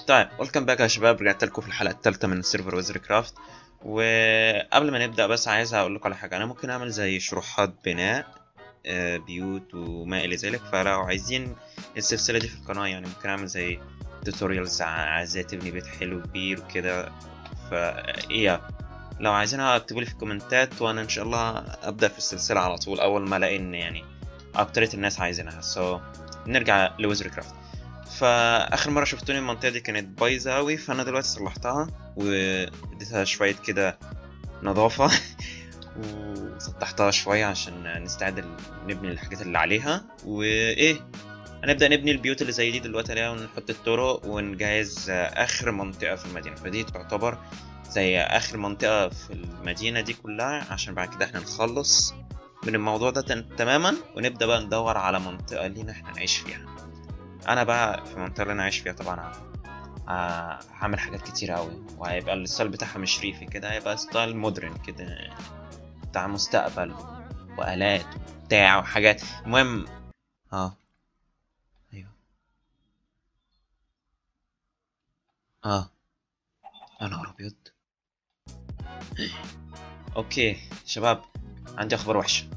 طيب ويلكم باك يا شباب رجعت لكم في الحلقه الثالثه من سيرفر ويزر كرافت وقبل ما نبدا بس عايز اقول لكم على حاجه انا ممكن اعمل زي شروحات بناء آه، بيوت وما الى ذلك فلو عايزين السلسله دي في القناه يعني ممكن اعمل زي توتوريالز ازاي تبني بيت حلو كبير وكده فا لو عايزينها اكتبوا لي في الكومنتات وانا ان شاء الله ابدا في السلسله على طول اول ما الاقي ان يعني اكترية الناس عايزينها سو so, نرجع لويزر كرافت فاخر مره شفتوني المنطقه دي كانت بايظه قوي فانا دلوقتي صلحتها واديتها شويه كده نظافه وسطحتها شويه عشان نستعد ال- نبني الحاجات اللي عليها وايه هنبدا نبني البيوت اللي زي دي دلوقتي عليها ونحط الطرق ونجهز اخر منطقه في المدينه فدي تعتبر زي اخر منطقه في المدينه دي كلها عشان بعد كده احنا نخلص من الموضوع ده تن- تماما ونبدا بقى ندور على منطقه لينا احنا نعيش فيها انا بقى في المنطقه اللي انا عايش فيها طبعا ه- ه- هعمل حاجات كتير قوي وهيبقى الستايل بتاعها مش ريفي كده هيبقى ستايل مودرن كده بتاع مستقبل والات وبتاع وحاجات المهم اه ايوه اه يا نهار ابيض اوكي شباب عندي اخبار وحشه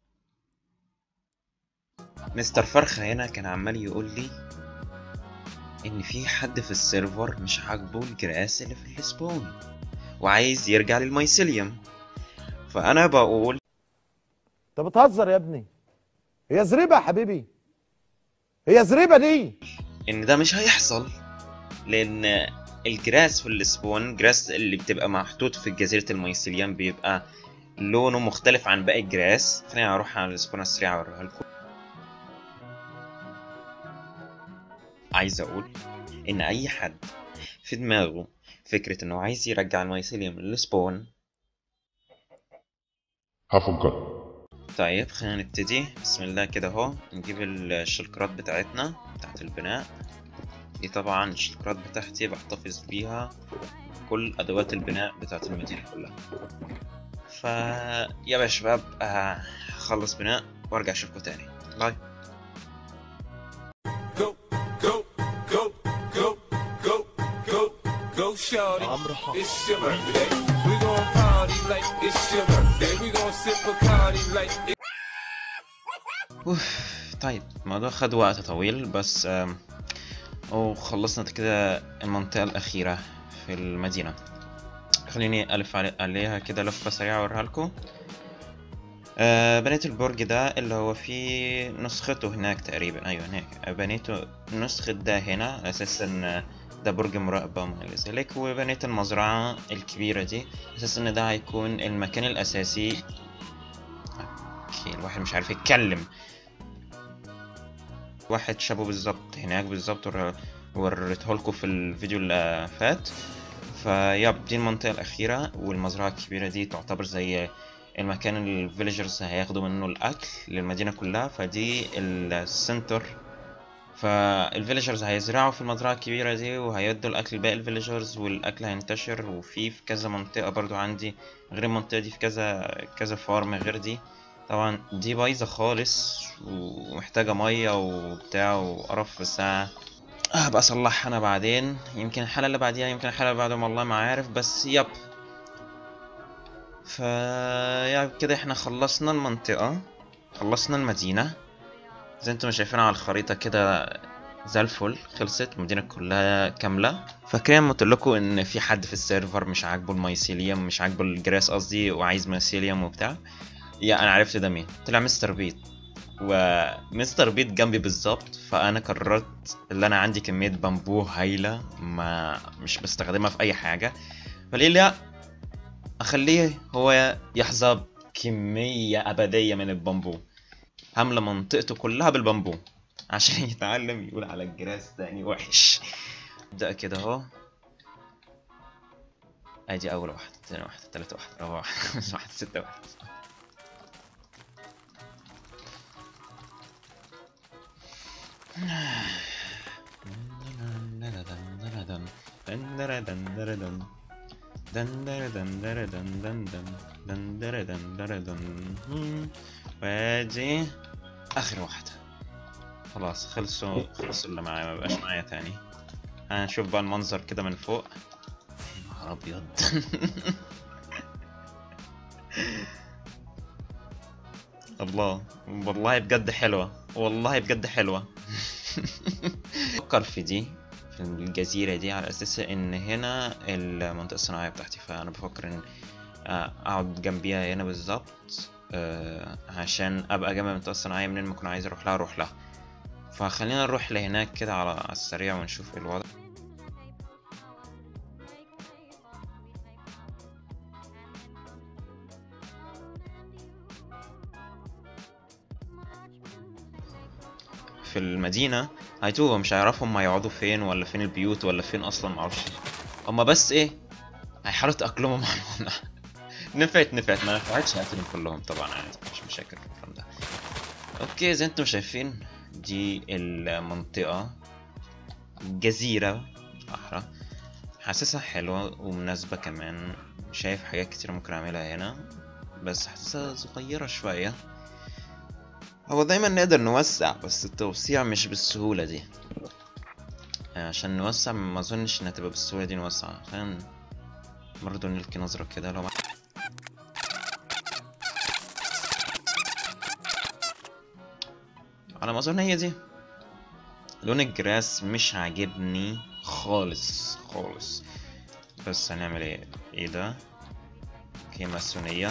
مستر فرخة هنا كان عمال يقول لي ان في حد في السيرفر مش عاجبه الجراس اللي في السبون وعايز يرجع للمايسيليوم فانا بقول انت بتهزر يا ابني هي زريبه يا حبيبي هي زريبه دي ان ده مش هيحصل لان الجراس في السبون الجراس اللي بتبقى محطوط في جزيرة المايسيليوم بيبقى لونه مختلف عن باقي الجراس خليني اروح على السبون السريع اوريها لكم عايز اقول ان اي حد في دماغه فكرة انه عايز يرجع المايسيليوم للسبون Have a gun. طيب خلينا نبتدي بسم الله كده اهو نجيب الشلكرات بتاعتنا بتاعت البناء دي طبعا الشلكرات بتاعتي بحتفظ بيها كل ادوات البناء بتاعت المدينة كلها ف يلا يا شباب آه، هخلص بناء وارجع اشوفكم تاني باي go, go, go, go, go, go, go, shorty. It's your birthday. We gon' party like it's your birthday. We gon' sip Bacardi like it's أوف، طيب الموضوع خد وقت طويل بس آم، وخلصنا كده المنطقة الأخيرة في المدينة خليني ألف علي- عليها كده لفة سريعة أوريها لكم آه بنيت البرج ده اللي هو فيه نسخته هناك تقريبا أيوة هناك بنيته نسخة ده هنا على أساس إن ده برج مراقبة وما إلى ذلك وبنيت المزرعة الكبيرة دي على أساس إن ده هيكون المكان الأساسي أوكي الواحد مش عارف يتكلم واحد شبه بالظبط هناك بالظبط ور- وريته لكم في الفيديو اللي فات فياب دي المنطقة الأخيرة والمزرعة الكبيرة دي تعتبر زي المكان اللي الفيليجرز هياخدوا منه الأكل للمدينة كلها فدي السنتر فالفيليجرز هيزرعوا في المزرعة الكبيرة دي وهيدوا الأكل لباقي الفيليجرز والأكل هينتشر وفي في كذا منطقة برضو عندي غير المنطقة دي في كذا كذا فارم غير دي طبعا دي بايظة خالص ومحتاجة مية وبتاع وقرف بس أنا هبقى أصلحها أنا بعدين يمكن الحلقة اللي بعديها يمكن الحلقة اللي بعدها والله ما عارف بس يب ف يا كده احنا خلصنا المنطقة خلصنا المدينة زي انتم شايفين على الخريطة كده زي الفل خلصت المدينة كلها كاملة فكان قلت لكم ان في حد في السيرفر مش عاجبه المايسيليوم مش عاجبه الجراس قصدي وعايز مايسيليوم وبتاع يا انا عرفت ده مين طلع مستر بيت ومستر بيت جنبي بالظبط فانا قررت ان انا عندي كميه بامبو هايله ما مش بستخدمها في اي حاجه فليه لا اخليه هو يحظى بكميه ابديه من البامبو هملى منطقته كلها بالبامبو عشان يتعلم يقول على الجراس تاني وحش ابدا كده اهو ادي اول واحده تاني واحده تالت واحده رابع واحده خامس واحده ستة واحده وادي اخر واحدة خلاص خلصوا خلصوا اللي معايا ما بقاش معايا تاني هنشوف بقى المنظر كده من فوق يا نهار ابيض الله والله بجد حلوة والله بجد حلوة فكر في دي في الجزيرة دي على أساس إن هنا المنطقة الصناعية بتاعتي فأنا بفكر إن آه، أقعد جنبيها هنا بالظبط آه، عشان أبقى جنب المنطقة الصناعية منين ما أكون عايز أروح لها أروح لها فخلينا نروح لهناك كده على على السريع ونشوف إيه الوضع في المدينة هيتوهوا مش هيعرفوا هما يقعدوا فين ولا فين البيوت ولا فين اصلا معرفش هما بس ايه هيحاولوا يتأقلموا مع الوضع نفعت نفعت ما نفعتش هقتلهم كلهم طبعا عادي مش مشاكل في الكلام ده اوكي زي انتم شايفين دي المنطقة جزيرة احرى حاسسها حلوة ومناسبة كمان شايف حاجات كتير ممكن اعملها هنا بس حاسسها صغيرة شوية هو دايما نقدر نوسع بس التوسيع مش بالسهولة دي عشان نوسع ما اظنش انها تبقى بالسهولة دي نوسع خلينا برضه نلقي نظرة كده لو على ما اظن هي دي لون الجراس مش عاجبني خالص خالص بس هنعمل ايه ايه ده اوكي ماسونية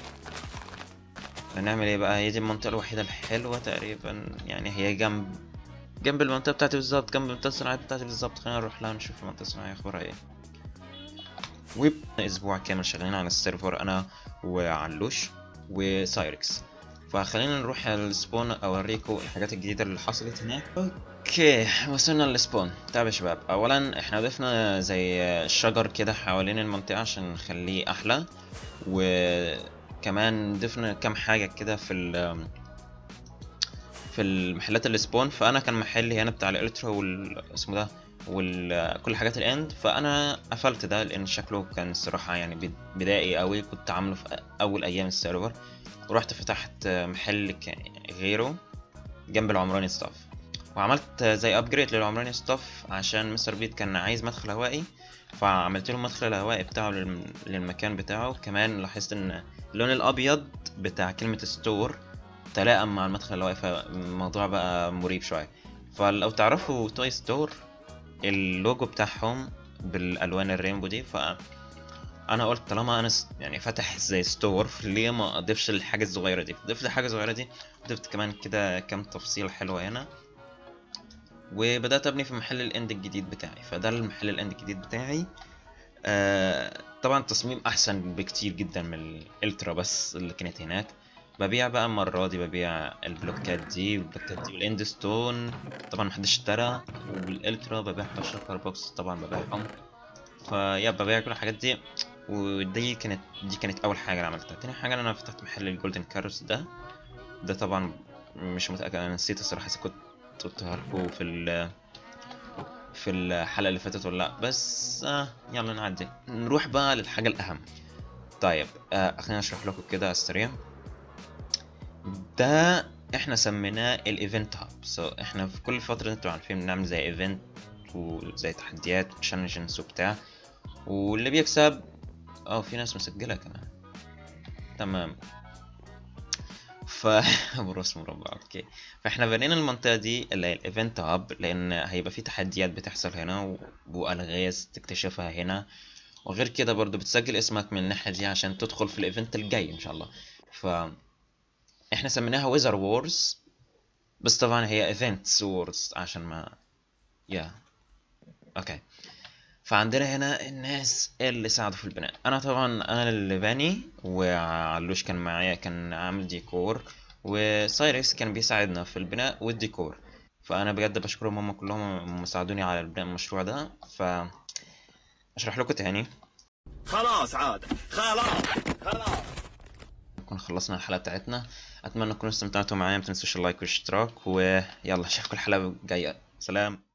هنعمل ايه بقى هي دي المنطقة الوحيدة الحلوة تقريبا يعني هي جنب جنب المنطقة بتاعتي بالظبط جنب المنطقة الصناعية بتاعتي بالظبط خلينا نروح لها نشوف المنطقة الصناعية اخبارها ايه ويب اسبوع كامل شغالين على السيرفر انا وعلوش وسايركس فخلينا نروح على السبون اوريكم الحاجات الجديدة اللي حصلت هناك اوكي وصلنا للسبون طيب يا شباب اولا احنا ضفنا زي شجر كده حوالين المنطقة عشان نخليه احلى وكمان ضفنا كام حاجة كده في ال في المحلات السبون فانا كان محلي هنا بتاع الالترا وال اسمه ده وكل حاجات الاند فانا قفلت ده لان شكله كان الصراحه يعني بد- بدائي قوي كنت عامله في اول ايام السيرفر ورحت فتحت محل ك- غيره جنب العمراني ستاف وعملت زي ابجريد للعمراني ستاف عشان مستر بيت كان عايز مدخل هوائي فعملت له المدخل الهوائي بتاعه للم- للمكان بتاعه كمان لاحظت ان اللون الابيض بتاع كلمه ستور تلائم مع المدخل الهوائي فالموضوع بقى مريب شويه فلو تعرفوا توي ستور اللوجو بتاعهم بالالوان الرينبو دي ف انا قلت طالما انا س- يعني فاتح زي ستور ليه ما اضيفش الحاجه الصغيره دي ضفت الحاجه الصغيره دي ضفت كمان كده كام تفصيله حلوه هنا وبدات ابني في محل الاند الجديد بتاعي فده المحل الاند الجديد بتاعي آه طبعا التصميم احسن بكتير جدا من الالترا بس اللي كانت هناك ببيع بقى المرة دي ببيع البلوكات دي والبلوكات دي والاند ستون طبعا محدش اشترى والالترا ببيع شكر بوكس طبعا ببيعهم فيا ببيع كل الحاجات دي ودي كانت دي كانت اول حاجه انا عملتها تاني حاجه انا فتحت محل الجولدن كارز ده ده طبعا مش متاكد انا نسيت الصراحه اذا كنت قلتها لكم في ال في الحلقه اللي فاتت ولا لا بس آه يلا نعدي نروح بقى للحاجه الاهم طيب آه خلينا اشرح لكم كده على السريع ده احنا سميناه الايفنت هاب سو احنا في كل فتره انتوا عارفين بنعمل زي ايفنت وزي تحديات وتشالنجز وبتاع واللي بيكسب اه في ناس مسجله كمان تمام ف براس مربع اوكي فاحنا بنينا المنطقه دي اللي هي الايفنت هاب لان هيبقى في تحديات بتحصل هنا و... والغاز تكتشفها هنا وغير كده برضو بتسجل اسمك من الناحيه دي عشان تدخل في الايفنت الجاي ان شاء الله ف احنا سميناها ويزر وورز بس طبعا هي ايفنتس وورز عشان ما يا اوكي فعندنا هنا الناس اللي ساعدوا في البناء انا طبعا انا اللي باني وعلوش كان معايا كان عامل ديكور وسايركس كان بيساعدنا في البناء والديكور فانا بجد بشكرهم هم كلهم هم ساعدوني على بناء المشروع ده ف اشرح لكم تاني خلاص عاد خلاص خلاص نكون خلصنا الحلقه بتاعتنا اتمنى تكونوا استمتعتوا معايا ما تنسوش اللايك والاشتراك ويلا اشوفكم الحلقه الجايه سلام